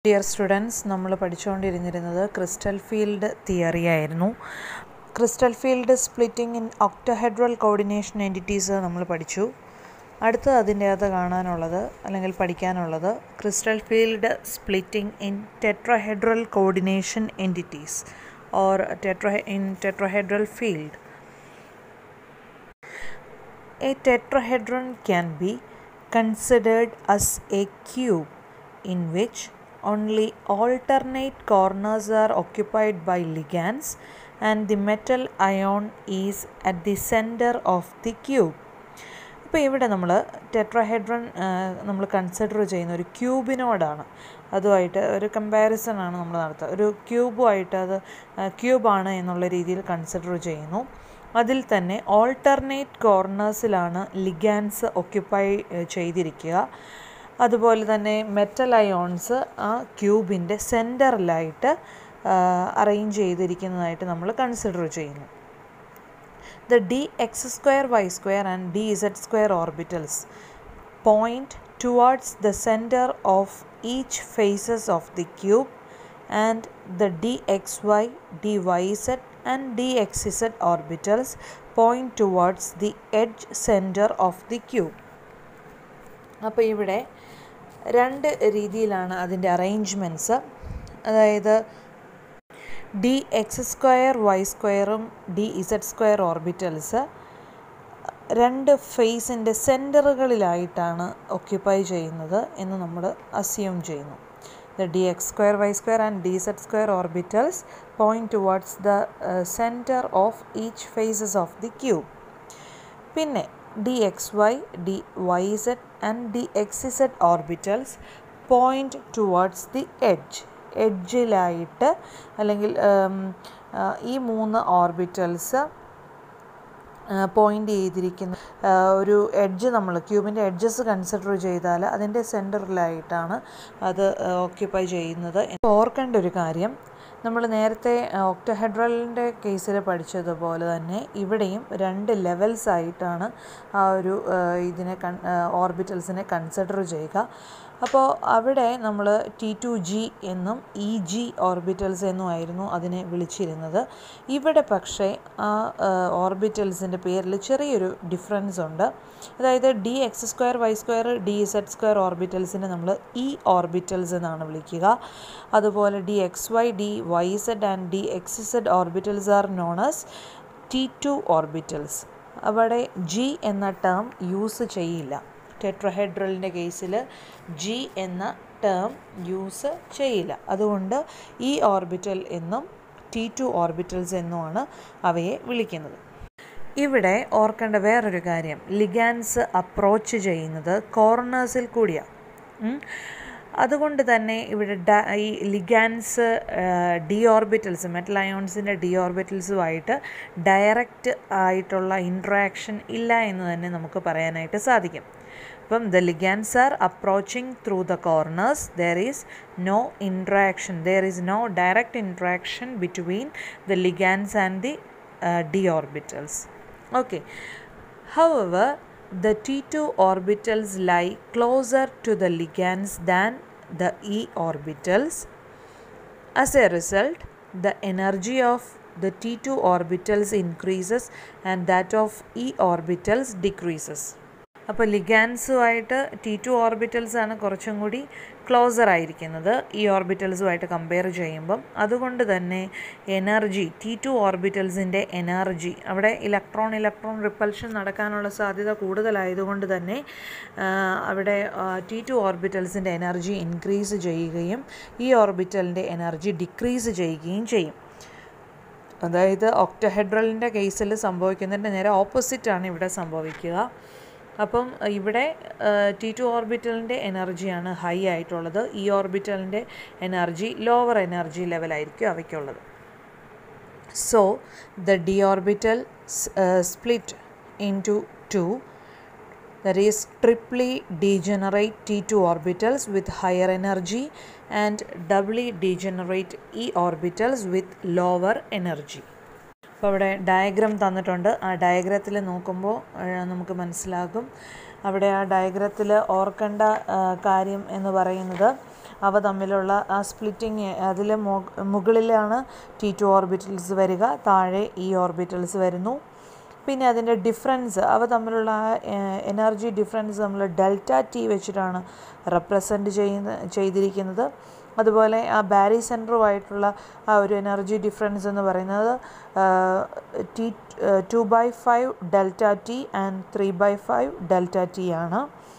Dear students നമ്മൾ പഠിച്ചുകൊണ്ടിരുന്നിരുന്നത് crystal field theory ആയിരുന്നു crystal field splitting in octahedral coordination entities നമ്മൾ പഠിച്ചു അടുത്ത് അതിൻ്റെ അകത്ത് കാണാനുള്ളത് അല്ലെങ്കിൽ പഠിക്കാനുള്ളത് crystal field splitting in tetrahedral coordination entities or tetra in tetrahedral field A tetrahedron can be considered as a cube in which only alternate corners are occupied by ligands and the metal ion is at the center of the cube. ഇപ്പോൾ ഇവിടെ നമ്മൾ ടെട്രഹെഡ്രൺ നമ്മൾ consider ചെയ്യുന്ന ഒരു ക്യൂബിനോടാണ് അതുമായിട്ട് ഒരു comparison ആണ് നമ്മൾ നടത്തുക ഒരു ക്യൂബുമായിട്ട് അത് ക്യൂബാണ് എന്നുള്ള രീതിയിൽ കൺസിഡർ ചെയ്യുന്നു അതിൽ തന്നെ ഓൾട്ടർനേറ്റ് കോർണേഴ്സിലാണ് ലിഗാൻസ് ഒക്യുപ്പൈ ചെയ്തിരിക്കുക അതുപോലെ തന്നെ മെറ്റൽ അയോൺസ് ആ ക്യൂബിൻ്റെ സെൻറ്ററിലായിട്ട് അറേഞ്ച് ചെയ്തിരിക്കുന്നതായിട്ട് നമ്മൾ കൺസിഡർ ചെയ്യുന്നു the dx square y square and dz square orbitals point towards the center of each faces of the cube and the dxy, dyz and dxz orbitals point towards the edge center of the cube. അപ്പോൾ ഇവിടെ രണ്ട് രീതിയിലാണ് അതിൻ്റെ arrangements അതായത് D X square Y സ്ക്വയറും D Z square orbitals രണ്ട് ഫേസിൻ്റെ സെൻറ്ററുകളിലായിട്ടാണ് ഒക്യുപ്പൈ ചെയ്യുന്നത് എന്ന് നമ്മൾ അസ്യൂം ചെയ്യുന്നു the D X square Y square and D Z square orbitals point towards the centre of each faces of the cube പിന്നെ D X Y D Y Z and D X Z orbitals point towards the edge എഡ്ജിലായിട്ട് അല്ലെങ്കിൽ ഈ മൂന്ന് orbitals point ചെയ്തിരിക്കുന്ന ഒരു edge നമ്മൾ ക്യൂബിൻ്റെ edges consider ചെയ്താൽ അതിൻ്റെ സെൻറ്ററിലായിട്ടാണ് അത് ഓക്യുപ്പൈ ചെയ്യുന്നത് ഓർക്കേണ്ട ഒരു കാര്യം നമ്മൾ നേരത്തെ ഒക്ടോഹെഡ്രലിൻ്റെ കേസിൽ പഠിച്ചതുപോലെ തന്നെ ഇവിടെയും രണ്ട് ലെവൽസ് ആയിട്ടാണ് ആ ഒരു ഇതിനെ കൺ ഓർബിറ്റൽസിനെ കൺസിഡർ ചെയ്യുക അപ്പോൾ അവിടെ നമ്മൾ ടി ടു ജി എന്നും ഇ ജി ഓർബിറ്റൽസ് എന്നുമായിരുന്നു അതിനെ വിളിച്ചിരുന്നത് ഇവിടെ പക്ഷേ ആ ഓർബിറ്റൽസിൻ്റെ പേരിൽ ചെറിയൊരു ഡിഫറൻസ് ഉണ്ട് അതായത് D X square Y square D Z square ഓർബിറ്റൽസിനെ നമ്മൾ ഇ ഓർബിറ്റൽസ് എന്നാണ് വിളിക്കുക അതുപോലെ D X Y D Y Z and D X Z orbitals are known as T two orbitals അവിടെ ജി എന്ന ടേം യൂസ് ചെയ്യില്ല ടെട്രഹെഡ്രലിൻ്റെ കേസിൽ ജി എന്ന ടേം യൂസ് ചെയ്യില്ല അതുകൊണ്ട് ഈ ഓർബിറ്റൽ എന്നും ടി ടു ഓർബിറ്റൽസ് എന്നുമാണ് അവയെ വിളിക്കുന്നത് ഇവിടെ ഓർക്കേണ്ട വേറൊരു കാര്യം ലിഗാൻസ് അപ്രോച്ച് ചെയ്യുന്നത് കോർണേഴ്സിൽ കൂടിയാണ് അതുകൊണ്ട് തന്നെ ഇവിടെ ഡ ഈ ലിഗാൻസ് ഡി ഓർബിറ്റൽസ് മെറ്റൽ അയോൺസിൻ്റെ ഡി ഓർബിറ്റൽസുമായിട്ട് ഡയറക്റ്റ് ആയിട്ടുള്ള ഇൻട്രാക്ഷൻ ഇല്ല എന്ന് തന്നെ നമുക്ക് പറയാനായിട്ട് സാധിക്കും അപ്പം the ligands are approaching through the corners there is no interaction there is no direct interaction between the ligands and the D orbitals okay however the T2 orbitals lie closer to the ligands than the E orbitals. As a result, the energy of the T2 orbitals increases and that of E orbitals decreases. അപ്പോൾ ലിഗാൻസുമായിട്ട് T two orbitals ആണ് കുറച്ചും കൂടി closer ആയിരിക്കുന്നത് ഈ ഓർബിറ്റൽസുമായിട്ട് compare ചെയ്യുമ്പം അതുകൊണ്ട് തന്നെ energy T two ഓർബിറ്റൽസിൻ്റെ എനർജി അവിടെ ഇലക്ട്രോൺ ഇലക്ട്രോൺ റിപ്പൽഷൻ നടക്കാനുള്ള സാധ്യത കൂടുതലായതുകൊണ്ട് തന്നെ അവിടെ ടി ടു ഓർബിറ്റൽസിൻ്റെ എനർജി ഇൻക്രീസ് ചെയ്യുകയും ഈ ഓർബിറ്റലിൻ്റെ എനർജി ഡിക്രീസ് ചെയ്യുകയും ചെയ്യും അതായത് ഒക്ടോഹെഡ്രലിൻ്റെ കേസിൽ സംഭവിക്കുന്നതിൻ്റെ നേരെ ഓപ്പോസിറ്റാണ് ഇവിടെ സംഭവിക്കുക അപ്പം ഇവിടെ ടി ടു ഓർബിറ്റലിൻ്റെ എനർജിയാണ് ഹൈ ആയിട്ടുള്ളത് ഈ ഓർബിറ്റലിൻ്റെ എനർജി ലോവർ എനർജി ലെവലായിരിക്കും അവയ്ക്കുള്ളത് so the D orbital split into two that is triply degenerate T2 orbitals with higher energy and doubly degenerate E orbitals with lower energy. അപ്പോൾ അവിടെ diagram തന്നിട്ടുണ്ട് ആ ഡയഗ്രത്തിൽ നോക്കുമ്പോൾ നമുക്ക് മനസ്സിലാകും അവിടെ ആ ഡയഗ്രത്തിൽ ഓർക്കേണ്ട കാര്യം എന്ന് പറയുന്നത് അവ തമ്മിലുള്ള ആ സ്പ്ലിറ്റിങ് അതിൽ മുകളിലാണ് ടി ടു ഓർബിറ്റൽസ് വരിക താഴെ ഈ ഓർബിറ്റൽസ് വരുന്നു പിന്നെ അതിൻ്റെ ഡിഫറൻസ് അവ തമ്മിലുള്ള ആ എനർജി ഡിഫറൻസ് നമ്മൾ ഡെൽറ്റ ടി വെച്ചിട്ടാണ് റെപ്രസെൻ്റ് ചെയ്യുന്ന ചെയ്തിരിക്കുന്നത് അതുപോലെ ആ ബാരി സെൻറ്ററുമായിട്ടുള്ള ആ ഒരു എനർജി ഡിഫറൻസ് എന്ന് പറയുന്നത് T two by five delta T and three by five delta T ആണ്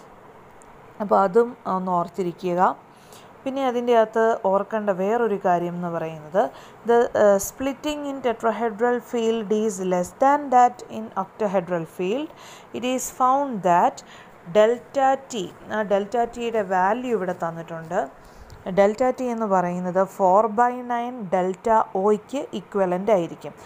അപ്പോൾ അതും ഒന്ന് ഓർത്തിരിക്കുക പിന്നെ അതിൻ്റെ അകത്ത് ഓർക്കേണ്ട വേറൊരു കാര്യം എന്ന് പറയുന്നത് the splitting in tetrahedral field is less than that in octahedral field it is found that delta T ആ ഡെൽറ്റ ടിയുടെ വാല്യൂ ഇവിടെ തന്നിട്ടുണ്ട് ഡെൽറ്റ ടി എന്ന് പറയുന്നത് ഫോർ ബൈ നയൻ ഡെൽറ്റ ഒയ്ക്ക് ഇക്വലൻ്റ് ആയിരിക്കും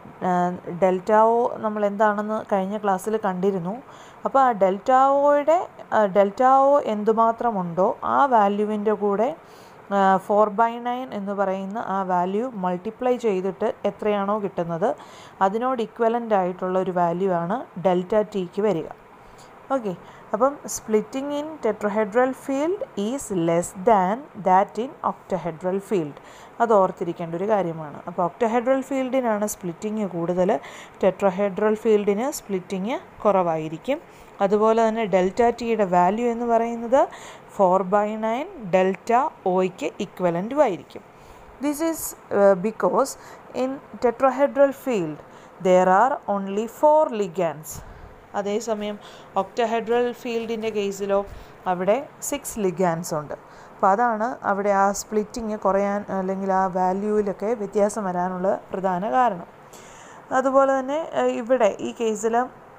ഡെൽറ്റ ഒ നമ്മൾ എന്താണെന്ന് കഴിഞ്ഞ ക്ലാസ്സിൽ കണ്ടിരുന്നു അപ്പോൾ ആ ഡെൽറ്റ ഒയുടെ ഡെൽറ്റ ഒ എന്തുമാത്രമുണ്ടോ ആ വാല്യൂവിൻ്റെ കൂടെ ഫോർ ബൈ നയൻ എന്ന് പറയുന്ന ആ വാല്യൂ മൾട്ടിപ്ലൈ ചെയ്തിട്ട് എത്രയാണോ കിട്ടുന്നത് അതിനോട് ഇക്വലൻ്റ് ആയിട്ടുള്ള ഒരു വാല്യൂ ആണ് ഡെൽറ്റ ടിക്ക് വരിക ഓക്കെ അപ്പം splitting in tetrahedral field is less than that in octahedral field അത് ഓർത്തിരിക്കേണ്ട ഒരു കാര്യമാണ് അപ്പോൾ ഒക്ടഹെഡ്രൽ ഫീൽഡിനാണ് സ്പ്ലിറ്റിങ് കൂടുതൽ ടെട്രഹെഡ്രൽ ഫീൽഡിന് സ്പ്ലിറ്റിങ് കുറവായിരിക്കും അതുപോലെ തന്നെ ഡെൽറ്റ ടിയുടെ വാല്യൂ എന്ന് പറയുന്നത് ഫോർ ബൈ നയൻ ഡെൽറ്റ ഒയ്ക്ക് ഇക്വലൻറ്റും ആയിരിക്കും this is because in tetrahedral field there are only four ligands അതേസമയം ഒക്ടഹെഡ്രൽ ഫീൽഡിൻ്റെ കേസിലോ അവിടെ സിക്സ് ലിഗാൻസ് ഉണ്ട് അപ്പോൾ അതാണ് അവിടെ ആ സ്പ്ലിറ്റിങ് കുറയാൻ അല്ലെങ്കിൽ ആ വാല്യൂവിലൊക്കെ വ്യത്യാസം വരാനുള്ള പ്രധാന കാരണം അതുപോലെ തന്നെ ഇവിടെ ഈ കേസിൽ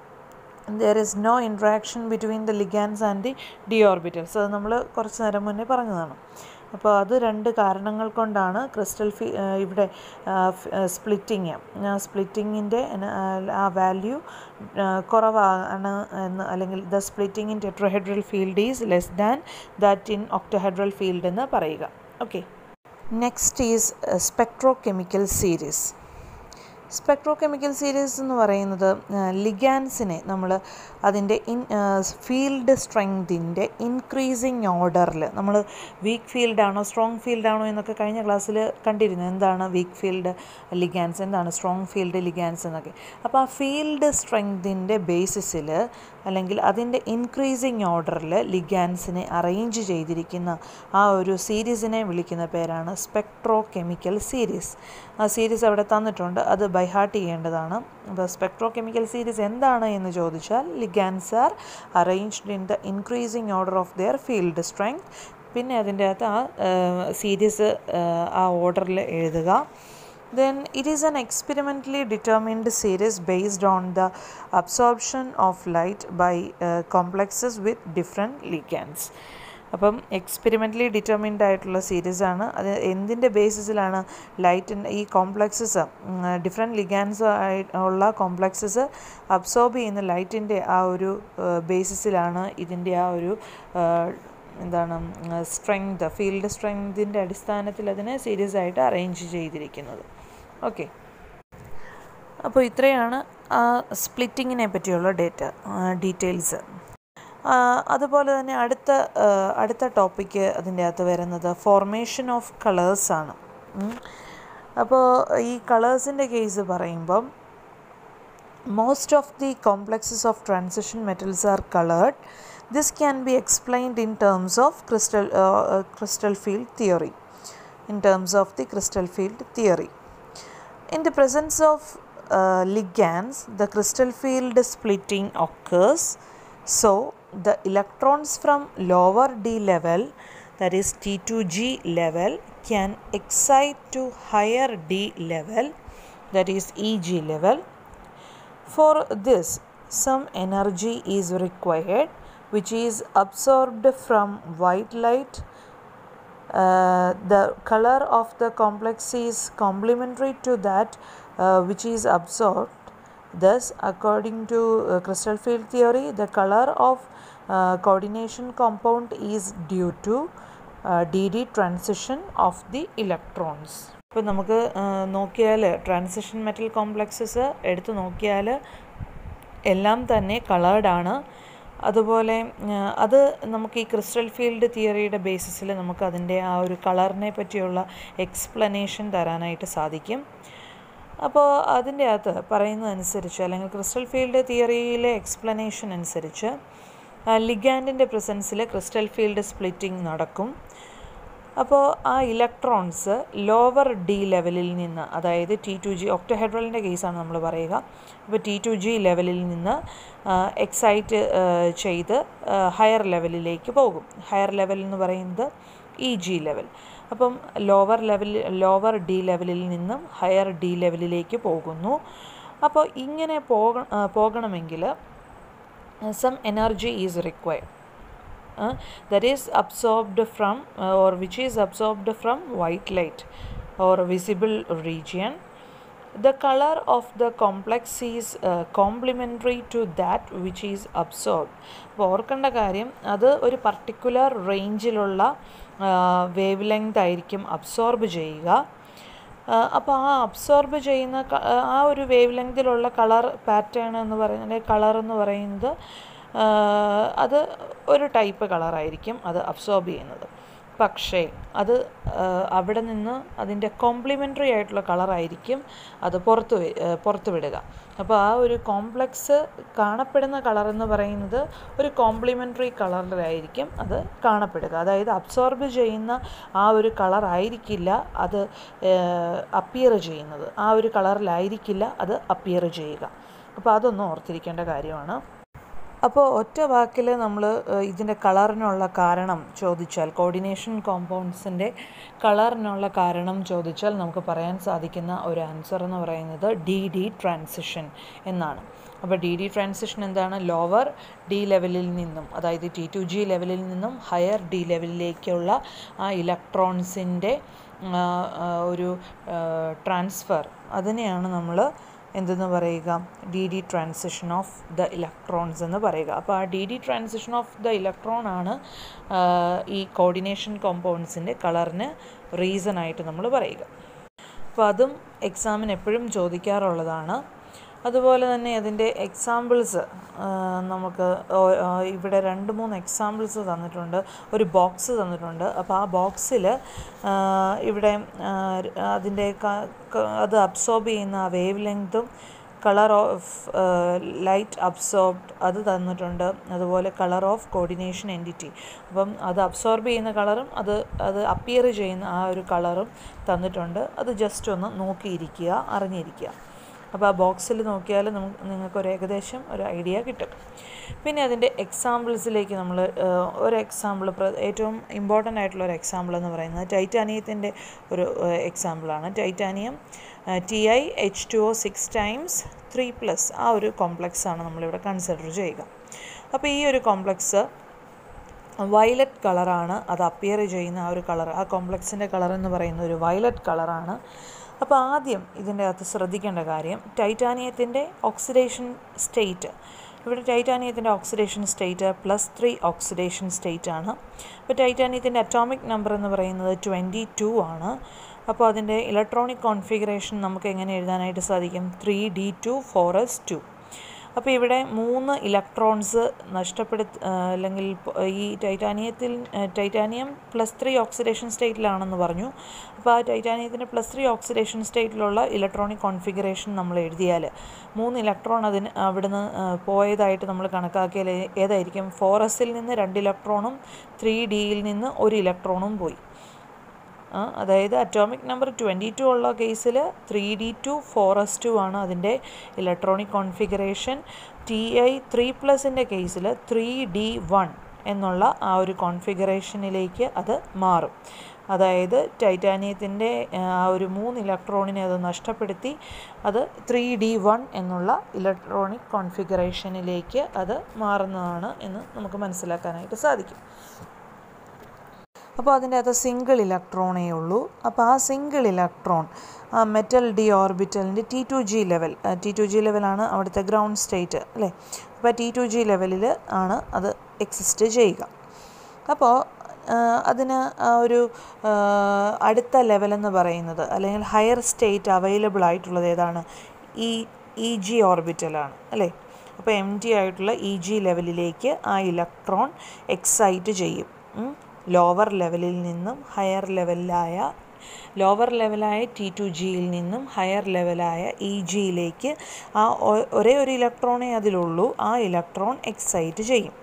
there is no interaction between the ligands and the D orbitals അത് നമ്മൾ കുറച്ച് നേരം മുന്നേ പറഞ്ഞതാണ് അപ്പോൾ അത് രണ്ട് കാരണങ്ങൾ കൊണ്ടാണ് ക്രിസ്റ്റൽ ഫി ഇവിടെ സ്പ്ലിറ്റിങ് സ്പ്ലിറ്റിങ്ങിൻ്റെ ആ വാല്യൂ കുറവാണ് എന്ന് അല്ലെങ്കിൽ the splitting in tetrahedral field is less than that in octahedral field എന്ന് പറയുക okay next is spectrochemical series spectrochemical series എന്ന് പറയുന്നത് ലിഗാൻസിനെ നമ്മൾ അതിൻ്റെ ഇൻ ഫീൽഡ് സ്ട്രെങ്തിൻ്റെ ഇൻക്രീസിങ് ഓർഡറിൽ നമ്മൾ വീക്ക് ഫീൽഡാണോ സ്ട്രോങ് ഫീൽഡാണോ എന്നൊക്കെ കഴിഞ്ഞ ക്ലാസ്സിൽ കണ്ടിരുന്നു എന്താണ് വീക്ക് ഫീൽഡ് ലിഗാൻസ് എന്താണ് സ്ട്രോങ് ഫീൽഡ് ലിഗാൻസ് എന്നൊക്കെ അപ്പോൾ ആ ഫീൽഡ് സ്ട്രെങ്തിൻ്റെ ബേസിസിൽ അല്ലെങ്കിൽ അതിൻ്റെ ഇൻക്രീസിങ് ഓർഡറിൽ ലിഗാൻസിനെ അറേഞ്ച് ചെയ്തിരിക്കുന്ന ആ ഒരു സീരീസിനെ വിളിക്കുന്ന പേരാണ് സ്പെക്ട്രോ കെമിക്കൽ സീരീസ് ആ സീരീസ് അവിടെ തന്നിട്ടുണ്ട് അത് ബൈ ഹാർട്ട് ചെയ്യേണ്ടതാണ് അപ്പോൾ സ്പെക്ട്രോ കെമിക്കൽ സീരീസ് എന്താണ് എന്ന് ചോദിച്ചാൽ ligands are arranged in the increasing order of their field strength പിന്നെ അതിൻ്റെ അകത്ത് ആ സീരീസ് ആ ഓർഡറിൽ എഴുതുക then it is an experimentally determined series based on the absorption of light by uh, complexes with different ligands അപ്പം experimentally determined ആയിട്ടുള്ള series ആണ് അത് എന്തിൻ്റെ ബേസിസിലാണ് ലൈറ്റിൻ്റെ ഈ കോംപ്ലക്സസ് ഡിഫറെൻറ്റ് ലിഗാൻസ് ആയി ഉള്ള കോംപ്ലക്സസ് അബ്സോർബ് ചെയ്യുന്ന ലൈറ്റിൻ്റെ ആ ഒരു ബേസിസിലാണ് ഇതിൻ്റെ ആ ഒരു എന്താണ് സ്ട്രെങ്ത് ഫീൽഡ് സ്ട്രെങ്തിൻ്റെ അടിസ്ഥാനത്തിൽ അതിനെ സീരീസ് ആയിട്ട് അറേഞ്ച് ചെയ്തിരിക്കുന്നത് ഓക്കെ അപ്പോൾ ഇത്രയാണ് ആ സ്പ്ലിറ്റിങ്ങിനെ പറ്റിയുള്ള ഡേറ്റ ഡീറ്റെയിൽസ് അതുപോലെ തന്നെ അടുത്ത അടുത്ത ടോപ്പിക്ക് അതിൻ്റെ അകത്ത് വരുന്നത് ഫോർമേഷൻ ഓഫ് കളേഴ്സാണ് അപ്പോൾ ഈ കളേഴ്സിൻ്റെ കേസ് പറയുമ്പം most of the complexes of transition metals are coloured this can be explained in terms of crystal crystal field theory in terms of the crystal field theory. In the presence of uh, ligands, the crystal field splitting occurs. So, the electrons from lower d level, that is T2g level, can excite to higher d level, that is EG level. For this, some energy is required, which is absorbed from white light uh, the color of the complex is complementary to that uh, which is absorbed. Thus, according to uh, crystal field theory, the color of coordination compound is due to DD transition of the electrons. ഇപ്പോൾ നമുക്ക് നോക്കിയാൽ transition metal complexes എടുത്ത് നോക്കിയാൽ എല്ലാം തന്നെ കളേർഡാണ് അതുപോലെ ആ, അത് നമുക്ക് ഈ ക്രിസ്റ്റൽ ഫീൽഡ് തിയറിയുടെ ബേസിസിൽ നമുക്ക് അതിൻ്റെ ആ ഒരു കളറിനെ പറ്റിയുള്ള എക്സ്പ്ലനേഷൻ തരാനായിട്ട് സാധിക്കും അപ്പോൾ അതിൻ്റെ അകത്ത് പറയുന്നതനുസരിച്ച് അല്ലെങ്കിൽ ക്രിസ്റ്റൽ ഫീൽഡ് തിയറിയിലെ എക്സ്പ്ലനേഷൻ അനുസരിച്ച് ലിഗാൻഡിൻ്റെ പ്രസൻസിൽ ക്രിസ്റ്റൽ ഫീൽഡ് സ്പ്ലിറ്റിംഗ് നടക്കും അപ്പോൾ ആ ഇലക്ട്രോൺസ് ലോവർ ഡി ലെവലിൽ നിന്ന് അതായത് ടി ടു ജി ഒക്ടോഹെഡ്രലിൻ്റെ കേസാണ് നമ്മൾ പറയുക അപ്പോൾ ടി ടു ജി ലെവലിൽ നിന്ന് എക്സൈറ്റ് ചെയ്ത് ഹയർ ലെവലിലേക്ക് പോകും ഹയർ ലെവൽ എന്ന് പറയുന്നത് ഇ ജി ലെവൽ അപ്പം ലോവർ ലെവൽ ലോവർ ഡി ലെവലിൽ നിന്നും ഹയർ ഡി ലെവലിലേക്ക് പോകുന്നു അപ്പോൾ ഇങ്ങനെ പോക ആ, പോകണമെങ്കിൽ some energy is required uh, that is absorbed from uh, or which is absorbed from white light or visible region the color of the complex is uh, complementary to that which is absorbed അപ്പോൾ ഓർക്കേണ്ട കാര്യം അത് ഒരു particular റേഞ്ചിലുള്ള wavelength ആയിരിക്കും absorb ചെയ്യുക അപ്പോൾ ആ അബ്സോർബ് ചെയ്യുന്ന ക- ആ ഒരു വേവ് ലെങ്തിലുള്ള കളർ പാറ്റേൺ എന്ന് പറയുന്നത് കളർ എന്ന് പറയുന്നത് ആ, അത് ഒരു ടൈപ്പ് കളറായിരിക്കും അത് അബ്സോർബ് ചെയ്യുന്നത് പക്ഷേ അത് ആ, അവിടെ നിന്ന് അതിൻ്റെ കോംപ്ലിമെൻ്ററി ആയിട്ടുള്ള കളറായിരിക്കും അത് പുറത്ത് വി- ആ, പുറത്ത് വിടുക അപ്പോൾ ആ ഒരു കോംപ്ലക്സ് കാണപ്പെടുന്ന കളർ എന്ന് പറയുന്നത് ഒരു കോംപ്ലിമെൻ്ററി കളറിലായിരിക്കും അത് കാണപ്പെടുക അതായത് അബ്സോർബ് ചെയ്യുന്ന ആ ഒരു കളർ ആയിരിക്കില്ല അത് അപ്പിയർ ചെയ്യുന്നത് ആ ഒരു കളറിലായിരിക്കില്ല അത് അപ്പിയർ ചെയ്യുക അപ്പോൾ അതൊന്നും ഓർത്തിരിക്കേണ്ട കാര്യമാണ് അപ്പോൾ ഒറ്റ വാക്കിൽ നമ്മൾ ഇതിൻ്റെ കളറിനുള്ള കാരണം ചോദിച്ചാൽ കോർഡിനേഷൻ കോമ്പൗണ്ട്സിൻ്റെ കളറിനുള്ള കാരണം ചോദിച്ചാൽ നമുക്ക് പറയാൻ സാധിക്കുന്ന ഒരു ആൻസർ എന്ന് പറയുന്നത് ഡി ഡി ട്രാൻസിഷൻ എന്നാണ് അപ്പോൾ ഡി ഡി ട്രാൻസിഷൻ എന്താണ് ലോവർ ഡി ലെവലിൽ നിന്നും അതായത് ടി ടു ജി ലെവലിൽ നിന്നും ഹയർ ഡി ലെവലിലേക്കുള്ള ആ ഇലക്ട്രോൺസിൻ്റെ ഒരു ട്രാൻസ്ഫർ അതിനെയാണ് നമ്മൾ എന്തെന്ന് പറയുക D D transition of the electrons എന്ന് പറയുക അപ്പോൾ ആ D D transition of the electron ആണ് ആ, ഈ കോർഡിനേഷൻ കോമ്പൗണ്ട്സിൻ്റെ കളറിന് റീസൺ ആയിട്ട് നമ്മൾ പറയുക അപ്പോൾ അതും എക്സാമിന് എപ്പോഴും ചോദിക്കാറുള്ളതാണ് അതുപോലെ തന്നെ അതിൻ്റെ എക്സാമ്പിൾസ് നമുക്ക് ഓ- ആ, ഇവിടെ രണ്ട് മൂന്ന് എക്സാമ്പിൾസ് തന്നിട്ടുണ്ട് ഒരു ബോക്സ് തന്നിട്ടുണ്ട് അപ്പോൾ ആ ബോക്സിൽ ഇവിടെ ആ, അതിൻ്റെ ക- ക- അത് അബ്സോർബ് ചെയ്യുന്ന ആ വേവ് ലെങ്തും കളർ ഓഫ് ലൈറ്റ് അബ്സോർബ്ഡ് അത് തന്നിട്ടുണ്ട് അതുപോലെ കളർ ഓഫ് കോർഡിനേഷൻ എൻറ്റിറ്റി അപ്പം അത് അബ്സോർബ് ചെയ്യുന്ന കളറും അത് അത് അപ്പിയർ ചെയ്യുന്ന ആ ഒരു കളറും തന്നിട്ടുണ്ട് അത് ജസ്റ്റ് ഒന്ന് നോക്കിയിരിക്കുക അറിഞ്ഞിരിക്കുക അപ്പോൾ ആ ബോക്സിൽ നോക്കിയാൽ നമുക്ക് നിങ്ങൾക്കൊരു ഏകദേശം ഒരു ഐഡിയ കിട്ടും പിന്നെ അതിൻ്റെ എക്സാമ്പിൾസിലേക്ക് നമ്മൾ ഒരു എക്സാമ്പിൾ ഏറ്റവും ഇമ്പോർട്ടൻ്റ് ആയിട്ടുള്ള ഒരു എക്സാമ്പിൾ എന്ന് പറയുന്നത് ടൈറ്റാനിയത്തിൻ്റെ ഒരു എക്സാമ്പിളാണ് titanium T I H two O six times three plus ആ ഒരു കോംപ്ലക്സ് ആണ് നമ്മളിവിടെ കൺസിഡർ ചെയ്യുക അപ്പോൾ ഈ ഒരു കോംപ്ലക്സ് വയലറ്റ് കളറാണ് അത് അപ്പിയർ ചെയ്യുന്ന ആ ഒരു കളർ ആ കോംപ്ലക്സിൻ്റെ കളർ എന്ന് പറയുന്ന ഒരു വയലറ്റ് കളറാണ് അപ്പോൾ ആദ്യം ഇതിൻ്റെ അകത്ത് ശ്രദ്ധിക്കേണ്ട കാര്യം ടൈറ്റാനിയത്തിൻ്റെ ഓക്സിഡേഷൻ സ്റ്റേറ്റ് ഇവിടെ ടൈറ്റാനിയത്തിൻ്റെ oxidation state plus three oxidation state ആണ് അപ്പോൾ ടൈറ്റാനിയത്തിൻ്റെ അറ്റോമിക് നമ്പർ എന്ന് പറയുന്നത് ട്വൻറ്റി ടു ആണ് അപ്പോൾ അതിൻ്റെ ഇലക്ട്രോണിക് കോൺഫിഗറേഷൻ നമുക്ക് എങ്ങനെ എഴുതാനായിട്ട് സാധിക്കും three D two four S two അപ്പോൾ ഇവിടെ മൂന്ന് ഇലക്ട്രോൺസ് നഷ്ടപ്പെടുത്ത അല്ലെങ്കിൽ പ- ഈ ടൈറ്റാനിയത്തിൽ ടൈറ്റാനിയം പ്ലസ് ത്രീ ഓക്സിഡേഷൻ സ്റ്റേറ്റിലാണെന്ന് പറഞ്ഞു അപ്പോൾ ആ ടൈറ്റാനിയത്തിൻ്റെ പ്ലസ് ത്രീ ഓക്സിഡേഷൻ സ്റ്റേറ്റിലുള്ള ഇലക്ട്രോണിക് കോൺഫിഗറേഷൻ നമ്മൾ എഴുതിയാൽ മൂന്ന് ഇലക്ട്രോൺ അതിന് അവിടുന്ന് ആ, പോയതായിട്ട് നമ്മൾ കണക്കാക്കിയാൽ ഏ- ഏതായിരിക്കും ഫോർ എസിൽ നിന്ന് രണ്ട് ഇലക്ട്രോണും ത്രീ ഡിയിൽ നിന്ന് ഒരു ഇലക്ട്രോണും പോയി ആ, അതായത് അറ്റോമിക് നമ്പർ ട്വൻറ്റി ടു ഉള്ള കേസിൽ three D two four S two ആണ് അതിൻ്റെ electronic configuration T I three പ്ലസിൻ്റെ കേസിൽ ത്രീ ഡി വൺ എന്നുള്ള ആ ഒരു കോൺഫിഗറേഷനിലേക്ക് അത് മാറും അതായത് ടൈറ്റാനിയത്തിൻ്റെ ആ ഒരു മൂന്ന് ഇലക്ട്രോണിനെ അത് നഷ്ടപ്പെടുത്തി അത് ത്രീ ഡി വൺ എന്നുള്ള ഇലക്ട്രോണിക് കോൺഫിഗറേഷനിലേക്ക് അത് മാറുന്നതാണ് എന്ന് നമുക്ക് മനസ്സിലാക്കാനായിട്ട് സാധിക്കും അപ്പോൾ അതിൻ്റെ അകത്ത് സിംഗിൾ ഇലക്ട്രോണേ ഉള്ളൂ അപ്പോൾ ആ സിംഗിൾ ഇലക്ട്രോൺ ആ മെറ്റൽ ഡി ഓർബിറ്റലിൻ്റെ T two G level T two G ലെവലാണ് അവിടുത്തെ ഗ്രൗണ്ട് സ്റ്റേറ്റ് അല്ലേ അപ്പോൾ ടി ടു ജി ലെവലിൽ ആണ് അത് എക്സിസ്റ്റ് ചെയ്യുക അപ്പോൾ ആ, അതിന് ആ ഒരു ആ, അടുത്ത ലെവലെന്ന് പറയുന്നത് അല്ലെങ്കിൽ ഹയർ സ്റ്റേറ്റ് അവൈലബിൾ ആയിട്ടുള്ളത് ഏതാണ് ഈ ഇ ജി ഓർബിറ്റലാണ് അല്ലേ അപ്പോൾ എം ടി ആയിട്ടുള്ള ഇ ജി ലെവലിലേക്ക് ആ ഇലക്ട്രോൺ എക്സൈറ്റ് ചെയ്യും ലോവർ ലെവലിൽ നിന്നും ഹയർ ലെവലിലായ ലോവർ ലെവലായ ടി ടു ജിയിൽ നിന്നും ഹയർ ലെവലായ ഇ ജിയിലേക്ക് ആ ഒരേ ഒരു ഇലക്ട്രോണേ അതിലുള്ളൂ ആ ഇലക്ട്രോൺ എക്സൈറ്റ് ചെയ്യും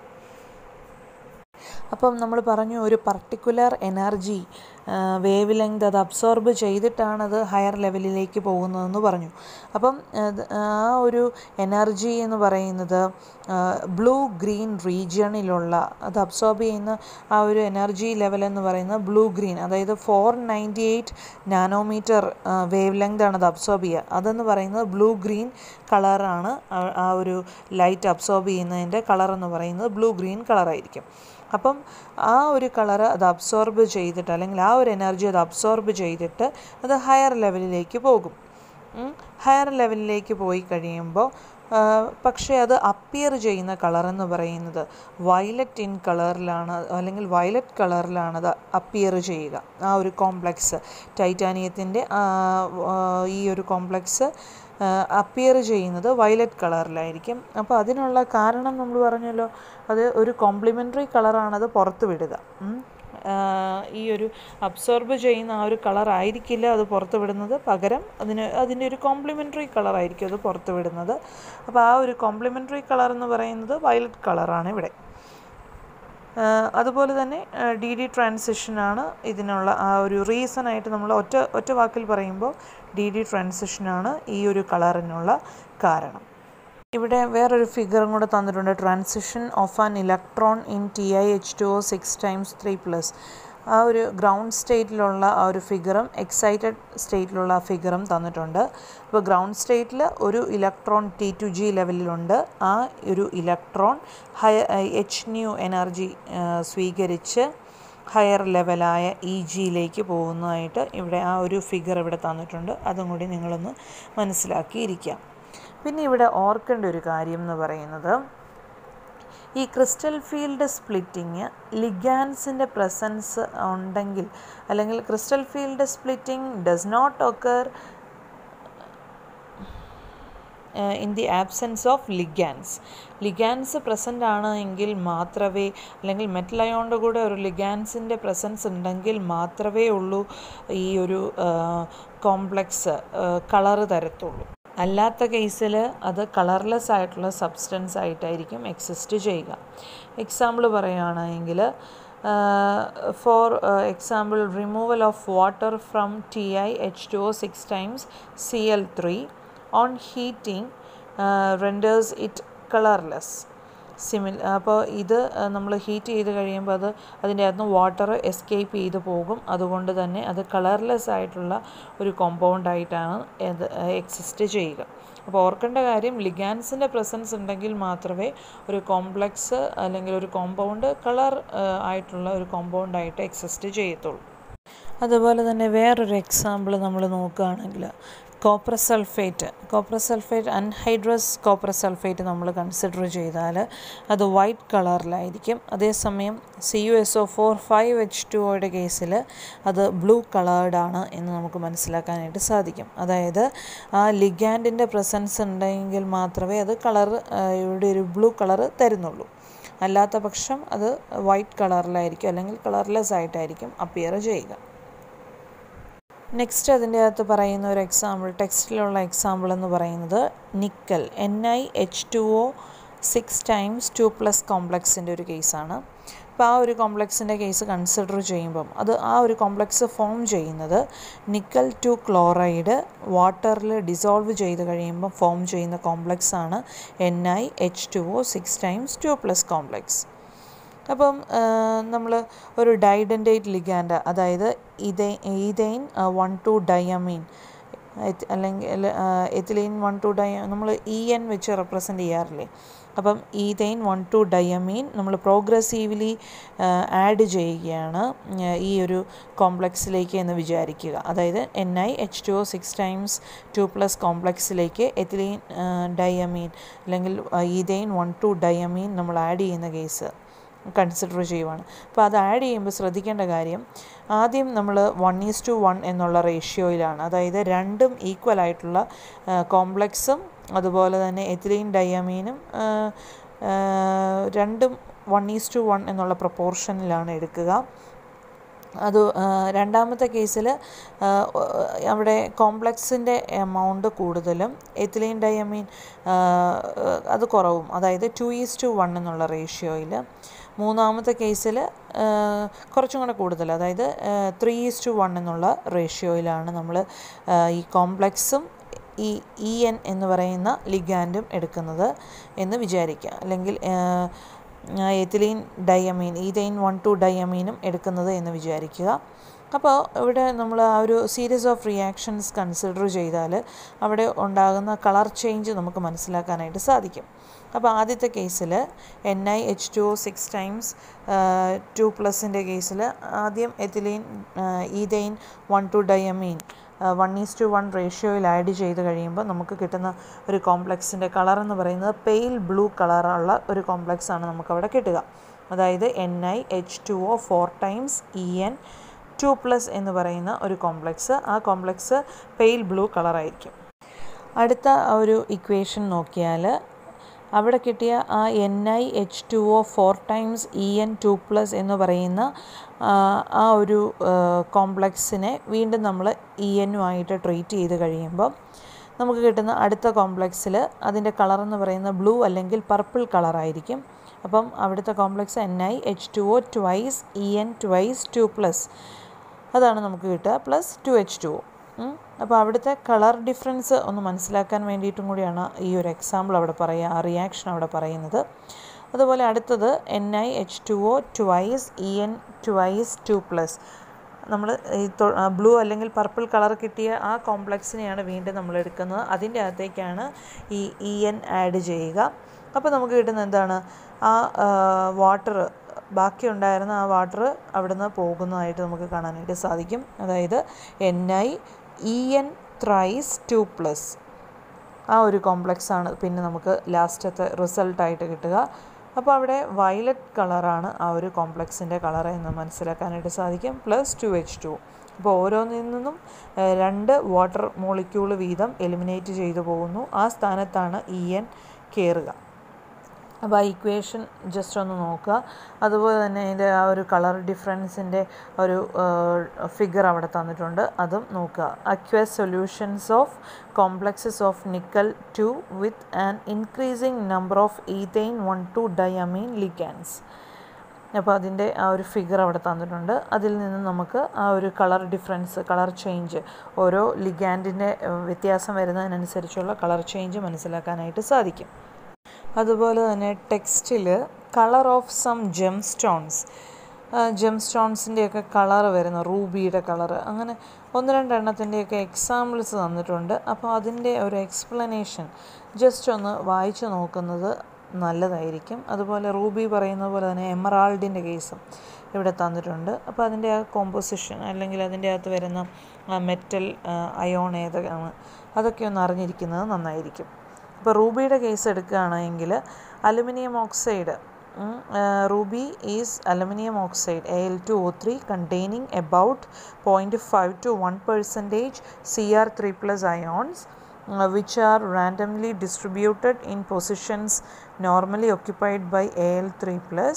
അപ്പം നമ്മൾ പറഞ്ഞു ഒരു പർട്ടിക്കുലർ എനർജി വേവ് ലെങ്ത് അത് അബ്സോർബ് ചെയ്തിട്ടാണ് അത് ഹയർ ലെവലിലേക്ക് പോകുന്നതെന്ന് പറഞ്ഞു അപ്പം ആ ഒരു എനർജി എന്ന് പറയുന്നത് ബ്ലൂ ഗ്രീൻ റീജിയണിലുള്ള അത് അബ്സോർബ് ചെയ്യുന്ന ആ ഒരു എനർജി ലെവൽ എന്ന് പറയുന്നത് ബ്ലൂ ഗ്രീൻ അതായത് four ninety eight nanometre wavelength ആണ് അത് അബ്സോർബ് ചെയ്യുക അതെന്ന് പറയുന്നത് ബ്ലൂ ഗ്രീൻ കളറാണ് ആ ഒരു ലൈറ്റ് അബ്സോർബ് ചെയ്യുന്നതിൻ്റെ കളർ എന്ന് പറയുന്നത് ബ്ലൂ ഗ്രീൻ കളറായിരിക്കും അപ്പം ആ ഒരു കളറ് അത് അബ്സോർബ് ചെയ്തിട്ട് അല്ലെങ്കിൽ ആ ഒരു എനർജി അത് അബ്സോർബ് ചെയ്തിട്ട് അത് ഹയർ ലെവലിലേക്ക് പോകും ഹയർ ലെവലിലേക്ക് പോയി കഴിയുമ്പോൾ പക്ഷേ അത് അപ്പിയർ ചെയ്യുന്ന കളർ എന്ന് പറയുന്നത് വയലറ്റ് ഇൻ കളറിലാണ് അല്ലെങ്കിൽ വയലറ്റ് കളറിലാണ് അത് അപ്പിയർ ചെയ്യുക ആ ഒരു കോംപ്ലക്സ് ടൈറ്റാനിയത്തിൻ്റെ ഈ ഒരു കോംപ്ലക്സ് അപ്പിയർ ചെയ്യുന്നത് വയലറ്റ് കളറിലായിരിക്കും അപ്പോൾ അതിനുള്ള കാരണം നമ്മൾ പറഞ്ഞല്ലോ അത് ഒരു കോംപ്ലിമെൻ്ററി കളറാണത് പുറത്ത് വിടുക ഈ ഒരു അബ്സോർബ് ചെയ്യുന്ന ആ ഒരു കളർ ആയിരിക്കില്ല അത് പുറത്ത് വിടുന്നത് പകരം അതിന് അതിൻ്റെ ഒരു കോംപ്ലിമെൻ്ററി കളറായിരിക്കും അത് പുറത്ത് വിടുന്നത് അപ്പോൾ ആ ഒരു കോംപ്ലിമെൻ്ററി കളർ എന്ന് പറയുന്നത് വയലറ്റ് കളറാണ് ഇവിടെ അതുപോലെ തന്നെ ഡി ഡി ട്രാൻസിഷനാണ് ഇതിനുള്ള ആ ഒരു റീസണായിട്ട് നമ്മൾ ഒറ്റ ഒറ്റ വാക്കിൽ പറയുമ്പോൾ ഡി ഡി ട്രാൻസിഷനാണ് ഈ ഒരു കളറിനുള്ള കാരണം ഇവിടെ വേറൊരു ഫിഗറും കൂടെ തന്നിട്ടുണ്ട് transition of an electron in T I H two O six times three plus ആ ഒരു ഗ്രൗണ്ട് സ്റ്റേറ്റിലുള്ള ആ ഒരു ഫിഗറും എക്സൈറ്റഡ് സ്റ്റേറ്റിലുള്ള ആ ഫിഗറും തന്നിട്ടുണ്ട് അപ്പോൾ ഗ്രൗണ്ട് സ്റ്റേറ്റിൽ ഒരു ഇലക്ട്രോൺ ടി ടു ജി ലെവലിലുണ്ട് ആ ഒരു ഇലക്ട്രോൺ ഹയ എച്ച് ന്യൂ എനർജി സ്വീകരിച്ച് ഹയർ ലെവലായ ഇ ജിയിലേക്ക് പോകുന്നതായിട്ട് ഇവിടെ ആ ഒരു ഫിഗർ ഇവിടെ തന്നിട്ടുണ്ട് അതും കൂടി നിങ്ങളൊന്ന് മനസ്സിലാക്കിയിരിക്കാം പിന്നെ ഇവിടെ ഓർക്കേണ്ട ഒരു കാര്യം എന്ന് പറയുന്നത് ഈ ക്രിസ്റ്റൽ ഫീൽഡ് സ്പ്ലിറ്റിങ് ലിഗാൻസിൻ്റെ പ്രസൻസ് ഉണ്ടെങ്കിൽ അല്ലെങ്കിൽ crystal field splitting does not occur in the absence of ligands ligands present ആണ് എങ്കിൽ മാത്രമേ അല്ലെങ്കിൽ മെറ്റൽ അയോണിൻ്റെ കൂടെ ഒരു ലിഗാൻസിൻ്റെ പ്രസൻസ് ഉണ്ടെങ്കിൽ മാത്രമേ ഉള്ളൂ ഈ ഒരു കോംപ്ലക്സ് കളറ് തരത്തുള്ളൂ അല്ലാത്ത കേസിൽ അത് കളർലെസ് ആയിട്ടുള്ള സബ്സ്റ്റൻസ് ആയിട്ടായിരിക്കും എക്സിസ്റ്റ് ചെയ്യുക എക്സാമ്പിൾ പറയുകയാണെങ്കിൽ for example removal of water from T I H two O six times C L three on heating renders it colourless സിമിൽ അപ്പോൾ ഇത് നമ്മൾ ഹീറ്റ് ചെയ്ത് കഴിയുമ്പോൾ അത് അതിൻ്റെ അകത്ത് വാട്ടർ എസ്കേപ്പ് ചെയ്ത് പോകും അതുകൊണ്ട് തന്നെ അത് കളർലെസ് ആയിട്ടുള്ള ഒരു കോമ്പൗണ്ട് ആയിട്ടാണ് ഇത് എക്സിസ്റ്റ് ചെയ്യുക അപ്പോൾ ഓർക്കേണ്ട കാര്യം ലിഗാൻസിൻ്റെ പ്രസൻസ് ഉണ്ടെങ്കിൽ മാത്രമേ ഒരു കോംപ്ലക്സ് അല്ലെങ്കിൽ ഒരു കോമ്പൗണ്ട് കളർ ആയിട്ടുള്ള ഒരു കോമ്പൗണ്ട് ആയിട്ട് എക്സിസ്റ്റ് ചെയ്യത്തുള്ളൂ അതുപോലെ തന്നെ വേറൊരു എക്സാമ്പിൾ നമ്മൾ നോക്കുകയാണെങ്കിൽ copper sulphate copper sulphate anhydrous copper sulphate നമ്മൾ കൺസിഡർ ചെയ്താൽ അത് വൈറ്റ് കളറിലായിരിക്കും അതേസമയം C U S O four five H two ഒയുടെ കേസിൽ അത് ബ്ലൂ കളേർഡാണ് എന്ന് നമുക്ക് മനസ്സിലാക്കാനായിട്ട് സാധിക്കും അതായത് ആ ലിഗാൻഡിൻ്റെ പ്രസൻസ് ഉണ്ടെങ്കിൽ മാത്രമേ അത് കളർ ഇവിടെ ഒരു ബ്ലൂ കളർ തരുന്നുള്ളൂ അല്ലാത്ത പക്ഷം അത് വൈറ്റ് കളറിലായിരിക്കും അല്ലെങ്കിൽ കളർലെസ് ആയിട്ടായിരിക്കും അപ്പിയർ ചെയ്യുക നെക്സ്റ്റ് അതിൻ്റെ അകത്ത് പറയുന്ന ഒരു എക്സാമ്പിൾ ടെക്സ്റ്റിലുള്ള എക്സാമ്പിൾ എന്ന് പറയുന്നത് nickel N I H two O six times two plus കോംപ്ലക്സിൻ്റെ ഒരു കേസാണ് അപ്പോൾ ആ ഒരു കോംപ്ലക്സിൻ്റെ കേസ് കൺസിഡർ ചെയ്യുമ്പം അത് ആ ഒരു കോംപ്ലക്സ് ഫോം ചെയ്യുന്നത് നിക്കൽ ടു ക്ലോറൈഡ് വാട്ടറിൽ ഡിസോൾവ് ചെയ്ത് കഴിയുമ്പോൾ ഫോം ചെയ്യുന്ന കോംപ്ലക്സ് ആണ് N I H two O six times two plus complex അപ്പം നമ്മൾ ഒരു ഡൈഡൻറ്റേറ്റ് ലിഗാൻഡ് അതായത് ഇതേ ഈതൈൻ വൺ ടു ഡയമീൻ അല്ലെങ്കിൽ എത്തിലൈൻ വൺ ടു ഡയ നമ്മൾ ഇ എൻ വെച്ച് റെപ്രസെൻ്റ് ചെയ്യാറില്ലേ അപ്പം ഈതൈൻ വൺ ടു ഡയമീൻ നമ്മൾ പ്രോഗ്രസീവ്ലി ആഡ് ചെയ്യുകയാണ് ഈ ഒരു കോംപ്ലക്സിലേക്ക് എന്ന് വിചാരിക്കുക അതായത് N I H two O six times two plus കോംപ്ലക്സിലേക്ക് എത്തിലൈൻ ഡയമീൻ അല്ലെങ്കിൽ ഈതൈൻ വൺ ടു ഡയമീൻ നമ്മൾ ആഡ് ചെയ്യുന്ന കേസ് കൺസിഡർ ചെയ്യുവാണ് അപ്പോൾ അത് ആഡ് ചെയ്യുമ്പോൾ ശ്രദ്ധിക്കേണ്ട കാര്യം ആദ്യം നമ്മൾ വൺ ഈസ് ടു വൺ എന്നുള്ള റേഷ്യോയിലാണ് അതായത് രണ്ടും ഈക്വൽ ആയിട്ടുള്ള കോംപ്ലക്സും അതുപോലെ തന്നെ എത്തിലീൻ ഡയമീനും രണ്ടും വൺ ഈസ് ടു വൺ എന്നുള്ള പ്രൊപ്പോർഷനിലാണ് എടുക്കുക അത് രണ്ടാമത്തെ കേസിൽ അവിടെ കോംപ്ലക്സിൻ്റെ എമൗണ്ട് കൂടുതലും എത്തിലീൻ ഡയമീൻ അത് കുറവും അതായത് ടു ഈസ് ടു വൺ എന്നുള്ള റേഷ്യോയിൽ മൂന്നാമത്തെ കേസിൽ കുറച്ചും കൂടെ കൂടുതൽ അതായത് ത്രീ ഈസ് ടു വൺ എന്നുള്ള റേഷ്യോയിലാണ് നമ്മൾ ഈ കോംപ്ലക്സും ഈ ഇ എൻ എന്ന് പറയുന്ന ലിഗാൻഡും എടുക്കുന്നത് എന്ന് വിചാരിക്കുക അല്ലെങ്കിൽ ethylene diamine ethane one two ഡയമീനും എടുക്കുന്നത് എന്ന് വിചാരിക്കുക അപ്പോൾ ഇവിടെ നമ്മൾ ആ ഒരു സീരീസ് ഓഫ് റിയാക്ഷൻസ് കൺസിഡർ ചെയ്താൽ അവിടെ ഉണ്ടാകുന്ന കളർ ചേഞ്ച് നമുക്ക് മനസ്സിലാക്കാനായിട്ട് സാധിക്കും അപ്പോൾ ആദ്യത്തെ കേസിൽ N I H two O six times two പ്ലസിൻ്റെ കേസിൽ ആദ്യം ethylene ethane one two diamine one is two one റേഷ്യോയിൽ ആഡ് ചെയ്ത് കഴിയുമ്പോൾ നമുക്ക് കിട്ടുന്ന ഒരു കോംപ്ലക്സിൻ്റെ കളർ എന്ന് പറയുന്നത് പെയിൽ ബ്ലൂ കളറുള്ള ഒരു കോംപ്ലക്സ് ആണ് നമുക്കവിടെ കിട്ടുക അതായത് N I H two O four times E N two plus എന്ന് പറയുന്ന ഒരു കോംപ്ലക്സ് ആ കോംപ്ലക്സ് പെയിൽ ബ്ലൂ കളറായിരിക്കും അടുത്ത ഒരു ഇക്വേഷൻ നോക്കിയാൽ അവിടെ കിട്ടിയ ആ N I H two O four times E N two plus എന്ന് പറയുന്ന ആ ഒരു കോംപ്ലക്സിനെ വീണ്ടും നമ്മൾ ഇ എന്നുമായിട്ട് ട്രീറ്റ് ചെയ്ത് കഴിയുമ്പോൾ നമുക്ക് കിട്ടുന്ന അടുത്ത കോംപ്ലക്സിൽ അതിൻ്റെ കളർ എന്ന് പറയുന്നത് ബ്ലൂ അല്ലെങ്കിൽ പർപ്പിൾ കളറായിരിക്കും അപ്പം അവിടുത്തെ complex N I H two O twice E N twice two plus അതാണ് നമുക്ക് കിട്ടുക പ്ലസ് ടു എച്ച് ടു അപ്പോൾ അവിടുത്തെ കളർ ഡിഫറൻസ് ഒന്ന് മനസ്സിലാക്കാൻ വേണ്ടിയിട്ടും കൂടിയാണ് ഈ ഒരു എക്സാമ്പിൾ അവിടെ പറയുക ആ റിയാക്ഷൻ അവിടെ പറയുന്നത് അതുപോലെ അടുത്തത് N I H two O twice E N twice two plus നമ്മൾ ഈ ബ്ലൂ അല്ലെങ്കിൽ പർപ്പിൾ കളർ കിട്ടിയ ആ കോംപ്ലക്സിനെയാണ് വീണ്ടും നമ്മൾ എടുക്കുന്നത് അതിൻ്റെ അകത്തേക്കാണ് ഈ ഇ എൻ ആഡ് ചെയ്യുക അപ്പോൾ നമുക്ക് കിട്ടുന്ന എന്താണ് ആ വാട്ടർ ബാക്കി ഉണ്ടായിരുന്ന ആ വാട്ടർ അവിടുന്ന് പോകുന്നതായിട്ട് നമുക്ക് കാണാനായിട്ട് സാധിക്കും അതായത് N I E N thrice two plus ആ ഒരു കോംപ്ലക്സ് ആണ് പിന്നെ നമുക്ക് ലാസ്റ്റത്തെ റിസൾട്ടായിട്ട് കിട്ടുക അപ്പോൾ അവിടെ വയലറ്റ് കളറാണ് ആ ഒരു കോംപ്ലക്സിൻ്റെ കളർ എന്ന് മനസ്സിലാക്കാനായിട്ട് സാധിക്കും പ്ലസ് ടു എച്ച് ടു അപ്പോൾ ഓരോന്നിൽ നിന്നും രണ്ട് വാട്ടർ മോളിക്യൂൾ വീതം എലിമിനേറ്റ് ചെയ്തു പോകുന്നു ആ സ്ഥാനത്താണ് ഇ എൻ കയറുക അപ്പോൾ ആ ഇക്വേഷൻ ജസ്റ്റ് ഒന്ന് നോക്കുക അതുപോലെ തന്നെ അതിൻ്റെ ആ ഒരു കളർ ഡിഫറൻസിൻ്റെ ഒരു ഫിഗർ അവിടെ തന്നിട്ടുണ്ട് അതും നോക്കുക aqueous solutions of complexes of nickel two with an increasing number of ethane one two diamine ligands അപ്പോൾ അതിൻ്റെ ആ ഒരു ഫിഗർ അവിടെ തന്നിട്ടുണ്ട് അതിൽ നിന്ന് നമുക്ക് ആ ഒരു കളർ ഡിഫറൻസ് കളർ ചേഞ്ച് ഓരോ ലിഗാൻഡിൻ്റെ വ്യത്യാസം വരുന്നതിനനുസരിച്ചുള്ള കളർ ചേഞ്ച് മനസ്സിലാക്കാനായിട്ട് സാധിക്കും അതുപോലെ തന്നെ ടെക്സ്റ്റിൽ colour of some gem stones gem സ്റ്റോൺസിൻ്റെയൊക്കെ കളർ വരുന്ന റൂബിയുടെ കളർ അങ്ങനെ ഒന്ന് രണ്ടെണ്ണത്തിൻ്റെയൊക്കെ എക്സാമ്പിൾസ് തന്നിട്ടുണ്ട് അപ്പോൾ അതിൻ്റെ ഒരു എക്സ്പ്ലനേഷൻ ജസ്റ്റ് ഒന്ന് വായിച്ചു നോക്കുന്നത് നല്ലതായിരിക്കും അതുപോലെ റൂബി പറയുന്ന പോലെ തന്നെ എമറാൾഡിൻ്റെ കേസും ഇവിടെ തന്നിട്ടുണ്ട് അപ്പോൾ അതിൻ്റെ ആ കോമ്പോസിഷൻ അല്ലെങ്കിൽ അതിൻ്റെ അകത്ത് വരുന്ന മെറ്റൽ അയോൺ ഏതൊക്കെയാണ് അതൊക്കെ ഒന്ന് അറിഞ്ഞിരിക്കുന്നത് നന്നായിരിക്കും ഇപ്പോൾ റൂബിയുടെ കേസ് എടുക്കുകയാണെങ്കിൽ aluminium oxide ruby is aluminium oxide A L two O three containing about point five to one percentage C R three plus ions which are randomly distributed in positions normally occupied by AL3 plus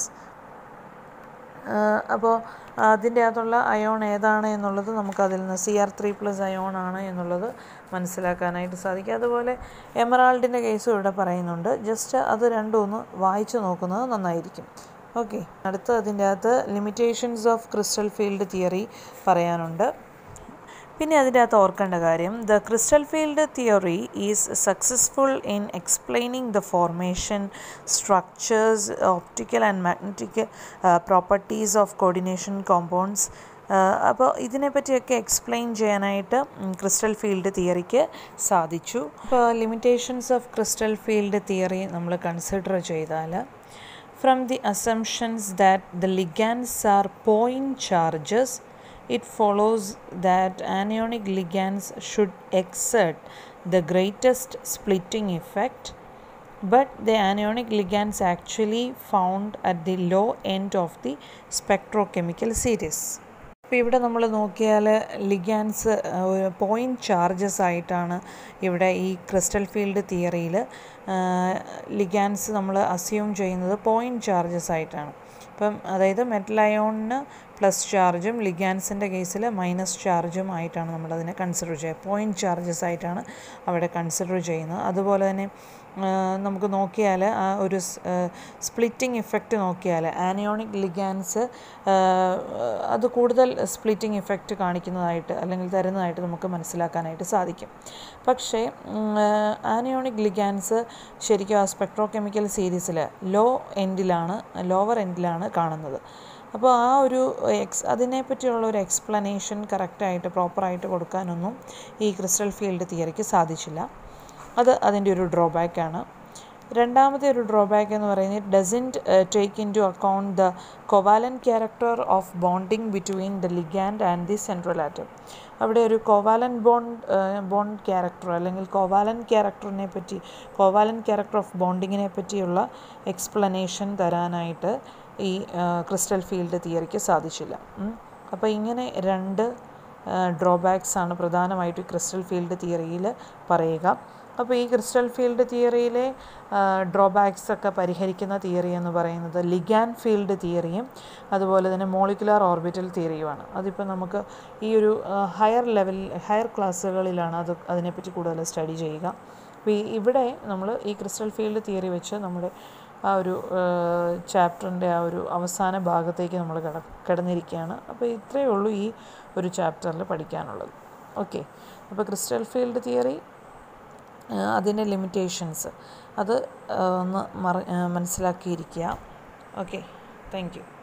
അപ്പോൾ അതിൻ്റെ അകത്തുള്ള ion ഏതാണ് എന്നുള്ളത് നമുക്കതിൽ നിന്ന് C R three plus ion ആണ് എന്നുള്ളത് മനസ്സിലാക്കാനായിട്ട് സാധിക്കും അതുപോലെ എമറാൾഡിൻ്റെ കേസും ഇവിടെ പറയുന്നുണ്ട് ജസ്റ്റ് അത് രണ്ടും ഒന്ന് വായിച്ചു നോക്കുന്നത് നന്നായിരിക്കും ഓക്കെ അടുത്ത അതിൻ്റെ അകത്ത് limitations of crystal field theory പറയാനുണ്ട് പിന്നെ അതിൻ്റെ അകത്ത് ഓർക്കേണ്ട കാര്യം the crystal field theory is successful in explaining the formation structures optical and magnetic properties of coordination compounds അപ്പോൾ ഇതിനെപ്പറ്റിയൊക്കെ എക്സ്പ്ലെയിൻ ചെയ്യാനായിട്ട് ക്രിസ്റ്റൽ ഫീൽഡ് തിയറിക്ക് സാധിച്ചു അപ്പോൾ limitations of crystal field theory നമ്മൾ കൺസിഡർ ചെയ്താൽ from the assumptions that the ligands are point charges it follows that anionic ligands should exert the greatest splitting effect but the anionic ligands actually found at the low end of the spectrochemical series അപ്പോൾ ഇവിടെ നമ്മൾ നോക്കിയാൽ ligands point charges ആയിട്ടാണ് ഇവിടെ ഈ crystal field തിയറിയിൽ ligands നമ്മൾ assume ചെയ്യുന്നത് പോയിൻറ്റ് ചാർജസ് ആയിട്ടാണ് ഇപ്പം അതായത് മെറ്റൽ അയോണിന് പ്ലസ് ചാർജും ലിഗാൻസിൻ്റെ കേസിൽ മൈനസ് ചാർജും ആയിട്ടാണ് നമ്മളതിനെ കൺസിഡർ ചെയ്യുക പോയിൻറ്റ് ചാർജസ് ആയിട്ടാണ് അവിടെ കൺസിഡർ ചെയ്യുന്നത് അതുപോലെ തന്നെ നമുക്ക് നോക്കിയാൽ ആ ഒരു സ്പ്ലിറ്റിംഗ് ഇഫക്റ്റ് നോക്കിയാൽ ആനിയോണിക് ലിഗാൻസ് അത് കൂടുതൽ സ്പ്ലിറ്റിംഗ് ഇഫക്റ്റ് കാണിക്കുന്നതായിട്ട് അല്ലെങ്കിൽ തരുന്നതായിട്ട് നമുക്ക് മനസ്സിലാക്കാനായിട്ട് സാധിക്കും പക്ഷേ ആനിയോണിക് ലിഗാൻസ് ശരിക്കും ആ സ്പെക്ട്രോ കെമിക്കൽ സീരീസിൽ ലോ എൻഡിലാണ് ലോവർ എൻഡിലാണ് കാണുന്നത് അപ്പോൾ ആ ഒരു എക്സ് അതിനെപ്പറ്റിയുള്ള ഒരു എക്സ്പ്ലനേഷൻ കറക്റ്റായിട്ട് പ്രോപ്പറായിട്ട് കൊടുക്കാനൊന്നും ഈ ക്രിസ്റ്റൽ ഫീൽഡ് തിയറിക്ക് സാധിച്ചില്ല അത് അതിൻ്റെ ഒരു ഡ്രോബാക്കാണ് രണ്ടാമത്തെ ഒരു ഡ്രോബാക്ക് എന്ന് പറയുന്നത് doesn't take into account the covalent character of bonding between the ligand and the central atom അവിടെ ഒരു കോവാലൻ ബോണ്ട് ബോണ്ട് ക്യാരക്ടർ അല്ലെങ്കിൽ കോവാലൻ ക്യാരക്ടറിനെ പറ്റി കോവാലൻ ക്യാരക്ടർ ഓഫ് ബോണ്ടിങ്ങിനെ പറ്റിയുള്ള എക്സ്പ്ലനേഷൻ തരാനായിട്ട് ഈ ക്രിസ്റ്റൽ ഫീൽഡ് തിയറിക്ക് സാധിച്ചില്ല അപ്പോൾ ഇങ്ങനെ രണ്ട് ഡ്രോബാക്സ് ആണ് പ്രധാനമായിട്ട് ക്രിസ്റ്റൽ ഫീൽഡ് തിയറിയിൽ പറയുക അപ്പോൾ ഈ ക്രിസ്റ്റൽ ഫീൽഡ് തിയറിയിലെ ഡ്രോബാക്സ് ഒക്കെ പരിഹരിക്കുന്ന തിയറി എന്ന് പറയുന്നത് ലിഗാൻ ഫീൽഡ് തിയറിയും അതുപോലെ തന്നെ മോളിക്കുലാർ ഓർബിറ്റൽ തിയറിയുമാണ് അതിപ്പോൾ നമുക്ക് ഈ ഒരു ഹയർ ലെവൽ ഹയർ ക്ലാസ്സുകളിലാണ് അത് അതിനെപ്പറ്റി കൂടുതൽ സ്റ്റഡി ചെയ്യുക അപ്പോൾ ഈ ഇവിടെ നമ്മൾ ഈ ക്രിസ്റ്റൽ ഫീൽഡ് തിയറി വെച്ച് നമ്മുടെ ആ ഒരു ചാപ്റ്ററിൻ്റെ ആ ഒരു അവസാന ഭാഗത്തേക്ക് നമ്മൾ കിട കിടന്നിരിക്കുകയാണ് അപ്പോൾ ഇത്രയേ ഉള്ളൂ ഈ ഒരു ചാപ്റ്ററിൽ പഠിക്കാനുള്ളത് ഓക്കെ അപ്പോൾ ക്രിസ്റ്റൽ ഫീൽഡ് തിയറി അതിൻ്റെ ലിമിറ്റേഷൻസ് അത് ഒന്ന് മറ മനസ്സിലാക്കിയിരിക്കുക ഓക്കെ താങ്ക് യു